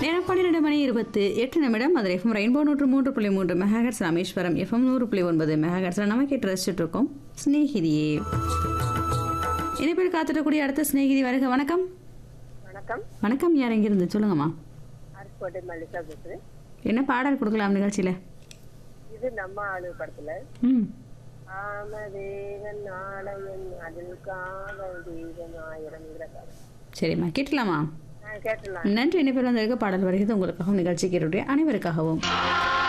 நேரம் பன்னிரெண்டு மணி இருபத்து எட்டு நிமிடம் மதுரை எஃப்எம் ரெயின்போ நூற்று மூன்று புள்ளி மூன்று மெகாஹெட்ஸ் ராமேஸ்வரம் எஃப்எம் நூறு புள்ளி ஒன்பது மெகாஹெட்ஸில் நம்ம கேட்டு ரசிச்சுட்டு இருக்கோம் ஸ்நேகிதியே இனிப்பேர் காத்துட்டக்கூடிய அடுத்த ஸ்நேகிதி வருக வணக்கம் வணக்கம் வணக்கம் யார் எங்கிருந்து சொல்லுங்கம்மா அருக்கோட்டை மல்லிகா பேசுறேன் என்ன பாடல் கொடுக்கலாம் நிகழ்ச்சியில் இது நம்ம ஆளு படத்துல ம் காமதேவன் ஆலயம் அதில் காவல் தெய்வம் ஆயிரம்ங்கிற பாடல் சரிம்மா கேட்டலாமா நான் கேட்டலாம் நன்றி இனிப்பேர் வந்திருக்க பாடல் வருகிறது உங்களுக்காகவும் நிகழ்ச்சி கேட்டுடைய அனைவருக்காகவும்